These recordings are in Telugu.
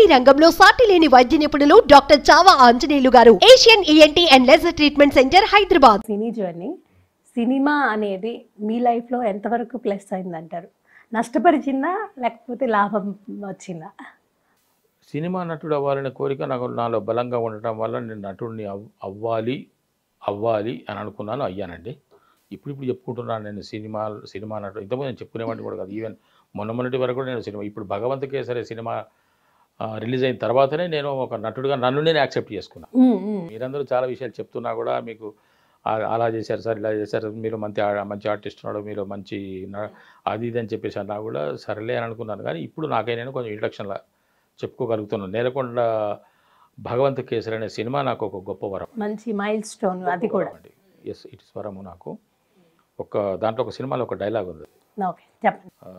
ఈఎన్టీ రంగంలో సాటి లేని వైద్య నిపుణులు doctor Chava Anjaneyulu garu Asian ENT and laser treatment centre Hyderabad cine journey సినిమా అనేది మీ లైఫ్లో ఎంతవరకు ప్లస్ అయిందంటారు నష్టపరిచిందా లేకపోతే లాభం వచ్చిందా సినిమా నటుడు అవ్వాలనే కోరిక నాకు నాలో బలంగా ఉండటం వల్ల నేను నటుడిని అవ్ అవ్వాలి అవ్వాలి అని అనుకున్నాను అయ్యానండి ఇప్పుడు ఇప్పుడు చెప్పుకుంటున్నాను నేను సినిమా సినిమా నటుడు ఇంతకుముందు నేను చెప్పుకునేవాడిని కూడా కాదు ఈవెన్ మొన్న మొన్నటి వరకు కూడా నేను సినిమా ఇప్పుడు భగవంత్ కేసరి సినిమా ఆ, రిలీజ్ అయిన తర్వాతనే నేను ఒక నటుడుగా నన్ను నేను యాక్సెప్ట్ చేసుకున్నాను ఉమ్, ఉమ్. మీరందరూ చాలా విషయాలు చెప్తున్నా కూడా మీకు ఆ- అలా చేశారు సార్ ఇలా చేశారు మీరు మంచి ఆ- మంచి ఆర్టిస్ట్ ఉన్నాడు మీరు మంచి న- అది ఇది అని చెప్పేసి అన్నా కూడా సరేలే అని అనుకున్నాను కానీ ఇప్పుడు నాకై నేను కొంచెం ఇంట్రడక్షన్లా చెప్పుకోగలుగుతున్నాను నేలకొండ భగవంత్ కేసరి అనే సినిమా నాకు ఒక గొప్ప వరం మంచి మైల్ స్టోన్ అది కూడా ఎస్ ఇట్ ఇస్ వరము నాకు ఒక దాంట్లో ఒక సినిమాలో ఒక డైలాగ్ ఉంది ఓకే చెప్పండి ఆ,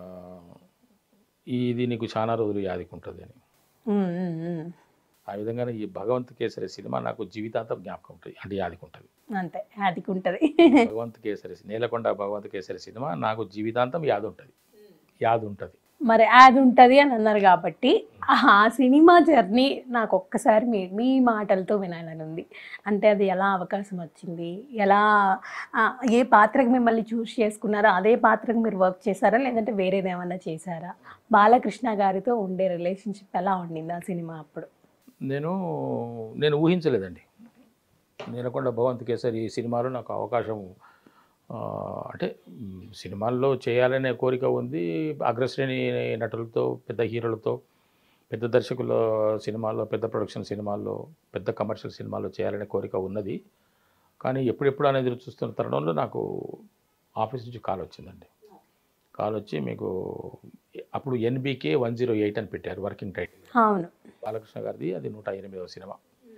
ఇది నీకు చాలా రోజులు యాదికుంటుంది అని ఉమ్, ఉమ్, ఉమ్. ఆ విధంగానే ఈ భగవంత్ కేసరి సినిమా నాకు జీవితాంతం జ్ఞాపకం ఉంటుంది అంటే యాదికుంటుంది అంతే అది ఉంటుంది భగవంత్ కేసరి నేలకొండ భగవంత్ కేసరి సినిమా నాకు జీవితాంతం యాద ఉంటుంది యాద ఉంటుంది మరి అది ఉంటుంది అని అన్నారు కాబట్టి ఆ సినిమా జర్నీ నాకు ఒక్కసారి మీ మీ మాటలతో వినాలని ఉంది అంటే అది ఎలా అవకాశం వచ్చింది ఎలా ఆ, ఏ పాత్రకు మిమ్మల్ని చూస్ చేసుకున్నారో అదే పాత్రకు మీరు వర్క్ చేశారా లేదంటే వేరేది ఏమన్నా చేశారా బాలకృష్ణ గారితో ఉండే రిలేషన్షిప్ ఎలా ఉండింది ఆ సినిమా అప్పుడు నేను నేను ఊహించలేదండి నేలకొండ భగవంత్ కేసరి ఈ సినిమాలో నాకు అవకాశం ఆ, అంటే మ్, సినిమాల్లో చేయాలనే కోరిక ఉంది అగ్రశ్రేణి నటులతో పెద్ద హీరోలతో పెద్ద దర్శకుల సినిమాల్లో పెద్ద ప్రొడక్షన్ సినిమాల్లో పెద్ద కమర్షియల్ సినిమాల్లో చేయాలనే కోరిక ఉన్నది కానీ ఎప్పుడెప్పుడు అనేది ఎదురు చూస్తున్న తరుణంలో నాకు ఆఫీస్ నుంచి కాల్ వచ్చిందండి కాల్ వచ్చి మీకు అప్పుడు ఎన్బీకే వన్ జీరో ఎయిట్ అని పెట్టారు వర్కింగ్ టైటిల్ అవును బాలకృష్ణ గారిది అది నూట ఎనిమిదవ సినిమా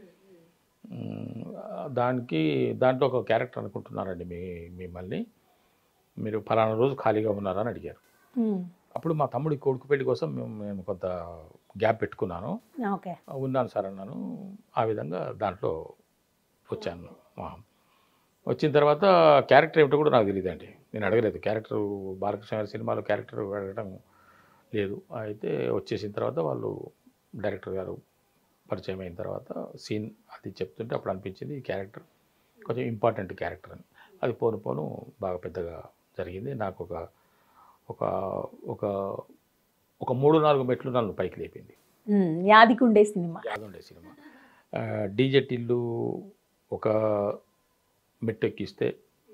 మ్మ్. దానికి దాంట్లో ఒక క్యారెక్టర్ అనుకుంటున్నారండి మీ మిమ్మల్ని మీరు ఫలానా రోజు ఖాళీగా ఉన్నారా అని అడిగారు ఉమ్, అప్పుడు మా తమ్ముడి కొడుకు పెళ్లి కోసం మేము నేను కొంత గ్యాప్ పెట్టుకున్నాను ఓకే ఉన్నాను సార్ అన్నాను ఆ విధంగా దాంట్లో వచ్చాను ఆ. వచ్చిన తర్వాత క్యారెక్టర్ ఏమిటో కూడా నాకు తెలియదండి నేను అడగలేదు క్యారెక్టర్ బాలకృష్ణ గారి సినిమాలో క్యారెక్టర్ అడగడం లేదు అయితే వచ్చేసిన తర్వాత వాళ్ళు డైరెక్టర్ గారు పరిచయం అయిన తర్వాత సీన్ అది చెప్తుంటే అప్పుడు అనిపించింది ఈ క్యారెక్టర్ కొంచెం ఇంపార్టెంట్ క్యారెక్టర్ అని అది పోను పోను బాగా పెద్దగా జరిగింది నాకు ఒక ఒక ఒక ఒక మూడు నాలుగు మెట్లు నన్ను పైకి లేపింది ఉమ్, యాదికుండే సినిమా యాదుండే సినిమా ఆ, డీజే టిల్లు ఒక మెట్టు ఎక్కిస్తే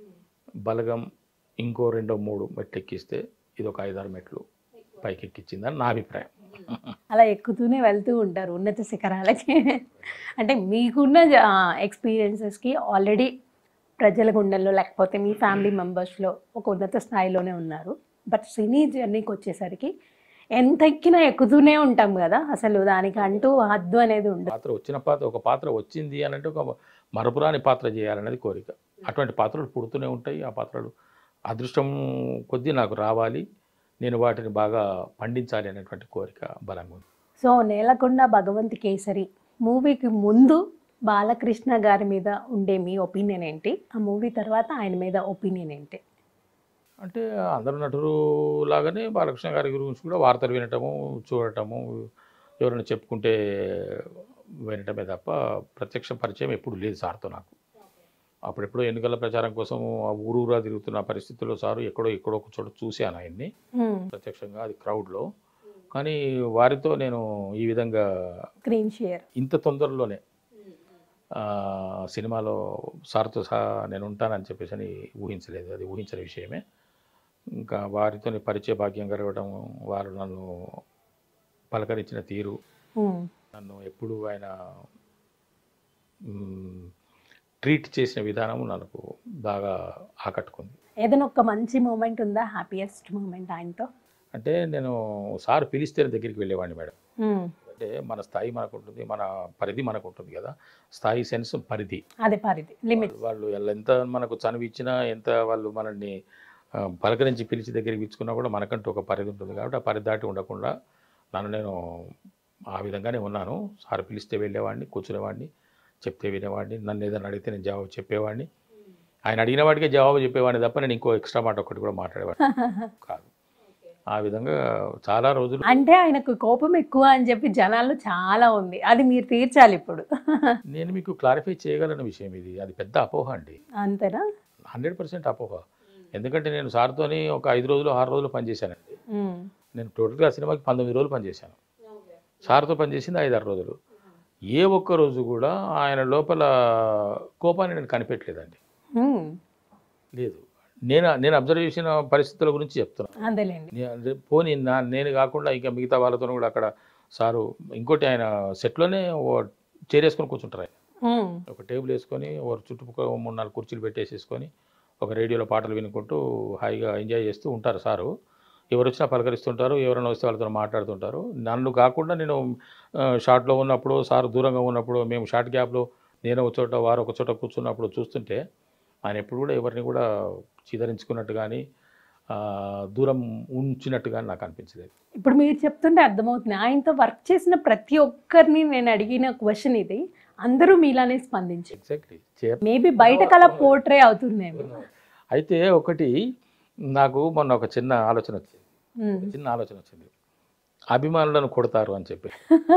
బలగం ఇంకో రెండో మూడు మెట్లు ఎక్కిస్తే ఇది ఒక ఐదారు మెట్లు పైకి ఎక్కించిందని నా అభిప్రాయం అలా ఎక్కుతూనే వెళ్తూ ఉంటారు ఉన్నత శిఖరాలకి అంటే మీకున్న ఎక్స్పీరియన్సెస్కి ఆల్రెడీ ప్రజల గుండెల్లో లేకపోతే మీ ఫ్యామిలీ మెంబర్స్లో ఒక ఉన్నత స్థాయిలోనే ఉన్నారు బట్ సినీ జర్నీకి వచ్చేసరికి ఎంత ఎక్కినా ఎక్కుతూనే ఉంటాం కదా అసలు దానికి అంటూ హద్దు అనేది ఉండదు పాత్ర వచ్చిన పాత్ర ఒక పాత్ర వచ్చింది అని అంటే ఒక మరపురాని పాత్ర చేయాలనేది కోరిక అటువంటి పాత్రలు పుడుతూనే ఉంటాయి ఆ పాత్రలు అదృష్టం కొద్దీ నాకు రావాలి నేను వాటిని బాగా పండించాలి అనేటువంటి కోరిక బలంగా ఉంది సో నేలకొండ భగవంత్ కేసరి మూవీకి ముందు బాలకృష్ణ గారి మీద ఉండే మీ ఒపీనియన్ ఏంటి ఆ మూవీ తర్వాత ఆయన మీద ఒపీనియన్ ఏంటి అంటే అందరు నటులు లాగానే బాలకృష్ణ గారి గురించి కూడా వార్తలు వినటము చూడటము ఎవరైనా చెప్పుకుంటే వినటమే తప్ప ప్రత్యక్ష పరిచయం ఎప్పుడు లేదు సార్తో నాకు అప్పుడెప్పుడో ఎన్నికల ప్రచారం కోసం ఆ ఊరూరా తిరుగుతున్న పరిస్థితుల్లో సారు ఎక్కడో ఎక్కడో ఒక చోట చూశాను ఆయన్ని Hmm. ప్రత్యక్షంగా అది క్రౌడ్లో కానీ వారితో నేను ఈ విధంగా స్క్రీన్ షేర్ ఇంత తొందరలోనే ఆ, సినిమాలో సార్తో సహా నేను ఉంటానని చెప్పేసి అని ఊహించలేదు అది ఊహించని విషయమే ఇంకా వారితో పరిచయ భాగ్యం కలగడం వారు నన్ను పలకరించిన తీరు నన్ను ఎప్పుడు ఆయన మ్, ట్రీట్ చేసిన విధానం నాకు బాగా ఆకట్టుకుంది ఏదైనా ఒక మంచి మూమెంట్ ఉందా హ్యాపీయెస్ట్ మూమెంట్ ఆయనతో అంటే నేను సార్ పిలిస్తే దగ్గరికి వెళ్ళేవాడిని మేడం అంటే మన స్థాయి మనకు ఉంటుంది మన పరిధి మనకు ఉంటుంది కదా స్థాయి సెన్స్ పరిధి అదే పరిధి లిమిట్ వాళ్ళు వాళ్ళు ఎంత మనకు చనువు ఇచ్చినా ఎంత వాళ్ళు మనల్ని ఆ, పలకరించి పిలిచి దగ్గరికి పిలుచుకున్నా కూడా మనకంటూ ఒక పరిధి ఉంటుంది కాబట్టి ఆ పరిధి దాటి ఉండకుండా నన్ను నేను ఆ విధంగానే ఉన్నాను సార్ పిలిస్తే వెళ్ళేవాడిని కూర్చునేవాడిని చెప్తే వినేవాడిని నన్ను ఏదైనా అడిగితే నేను జవాబు చెప్పేవాడిని ఆయన అడిగిన వాడికే జవాబు చెప్పేవాడిని తప్ప నేను ఇంకో ఎక్స్ట్రా మాట ఒకటి కూడా మాట్లాడేవాడిని కాదు ఆ విధంగా చాలా రోజులు అంటే ఆయనకు కోపం ఎక్కువ అని చెప్పి జనాల్లో చాలా ఉంది అది మీరు తీర్చాలి ఇప్పుడు నేను మీకు క్లారిఫై చేయగలను విషయం ఇది అది పెద్ద అపోహ అండి అంతేనా హండ్రెడ్ పర్సెంట్ అపోహ ఎందుకంటే నేను సార్తోని ఒక ఐదు రోజులు ఆరు రోజులు పనిచేశానండి ఉమ్. నేను టోటల్గా ఆ సినిమాకి పంతొమ్మిది రోజులు పనిచేశాను సార్తో పనిచేసింది ఐదు ఆరు రోజులు ఏ ఒక్క రోజు కూడా ఆయన లోపల కోపాన్ని నేను కనిపెట్టలేదండి ఉమ్. లేదు నేను నేను అబ్జర్వ్ చేసిన పరిస్థితుల గురించి చెప్తున్నాను అదేలేండి నే- అంటే పోనీ నా నేను కాకుండా ఇంకా మిగతా వాళ్ళతో కూడా అక్కడ సారు ఇంకోటి ఆయన సెట్లోనే ఓ చైర్ వేసుకొని కూర్చుంటారు ఆయన ఉమ్. ఒక టేబుల్ వేసుకొని ఓ చుట్టుపక్కల మూడు నాలుగు కుర్చీలు పెట్టేసేసుకొని ఒక రేడియోలో పాటలు వినుకుంటూ హాయిగా ఎంజాయ్ చేస్తూ ఉంటారు సారు ఎవరు వచ్చినా పలకరిస్తుంటారు ఎవరైనా వస్తే వాళ్ళతో మాట్లాడుతుంటారు నన్ను కాకుండా నేను ఆ, షార్ట్లో ఉన్నప్పుడు సార్ దూరంగా ఉన్నప్పుడు మేము షార్ట్ గ్యాప్లో నేను ఒక చోట వారు ఒక చోట కూర్చున్నప్పుడు చూస్తుంటే ఆయన ఎప్పుడు కూడా ఎవరిని కూడా చిదరించుకున్నట్టు కానీ ఆ, దూరం ఉంచినట్టు కానీ నాకు అనిపించలేదు ఇప్పుడు మీరు చెప్తుంటే అర్థమవుతుంది ఆయనతో వర్క్ చేసిన ప్రతి ఒక్కరిని నేను అడిగిన క్వశ్చన్ ఇది అందరూ మీలానే స్పందించారు ఎగ్జాక్ట్లీ చే మేబీ బయట కల పోర్ట్రే అవుతుందేమో అయితే ఒకటి నాకు మొన్న ఒక చిన్న ఆలోచన వచ్చింది ఉమ్. చిన్న ఆలోచన వచ్చింది అభిమానులను కొడతారు అని చెప్పి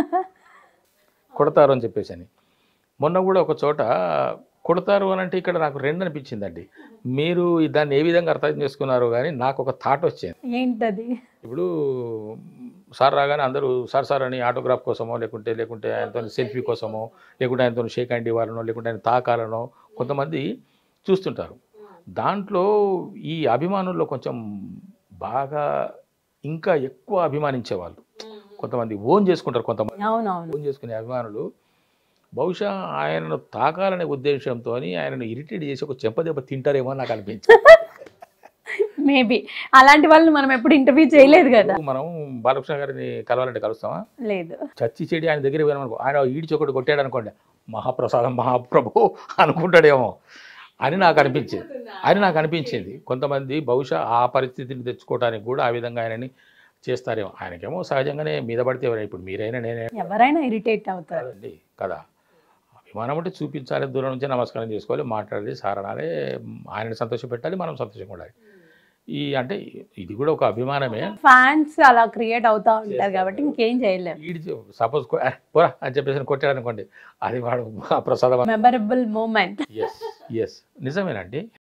కొడతారు అని చెప్పేసి అని మొన్న కూడా ఒక చోట కొడతారు అని అంటే ఇక్కడ నాకు రెండు అనిపించిందండి మీరు దాన్ని ఏ విధంగా అర్థం చేసుకున్నారు కానీ నాకు ఒక థాట్ వచ్చింది ఏంటది ఇప్పుడు సార్ రాగానే అందరూ సార్ సార్ అని ఆటోగ్రాఫ్ కోసమో లేకుంటే లేకుంటే ఆయనతో సెల్ఫీ కోసమో లేకుంటే ఆయనతో షేక్ హ్యాండ్ ఇవ్వాలనో లేకుంటే ఆయన తాకాలనో కొంతమంది చూస్తుంటారు దాంట్లో ఈ అభిమానుల్లో కొంచెం బాగా ఇంకా ఎక్కువ అభిమానించే వాళ్ళు కొంతమంది ఓన్ చేసుకుంటారు కొంతమంది అవునవును ఓన్ చేసుకునే అభిమానులు బహుశా ఆయనను తాకాలనే ఉద్దేశంతో ఆయనను ఇరిటేట్ చేసి ఒక చెంపదెబ్బ తింటారేమో అని నాకు అనిపించింది మేబీ అలాంటి వాళ్ళని మనం ఎప్పుడు ఇంటర్వ్యూ చేయలేదు కదా మనం బాలకృష్ణ గారిని కలవాలంటే కలుస్తామా లేదు చచ్చి చెడి ఆయన దగ్గర పోయినామనుకో ఆయన ఈడ్చి ఒకటి కొట్టాడు అనుకోండి మహాప్రసాదం మహాప్రభు అనుకుంటాడేమో అని నాకు అనిపించింది అని నాకు అనిపించింది కొంతమంది బహుశా ఆ పరిస్థితిని తెచ్చుకోవడానికి కూడా ఆ విధంగా ఆయనని చేస్తారేమో ఆయనకేమో సహజంగానే మీద పడితే ఎవరైనా ఇప్పుడు మీరైనా నేనే ఎవరైనా ఇరిటేట్ అవుతారు కదండి కదా అభిమానం అంటే చూపించాలి దూరం నుంచి నమస్కారం చేసుకోవాలి మాట్లాడాలి సారణాలే ఆయనని సంతోషపెట్టాలి మనం సంతోషంగా ఉండాలి ఈ అంటే ఇది కూడా ఒక అభిమానమే ఫ్యాన్స్ అలా క్రియేట్ అవుతా ఉంటారు కాబట్టి ఇంకేం చేయలేము ఈడి సపోజ్ పోరా అని చెప్పేసి కొట్టాడు అనుకోండి అది వాడు ప్రసాదం మెమరబుల్ మూమెంట్ ఎస్ ఎస్ నిజమేనండి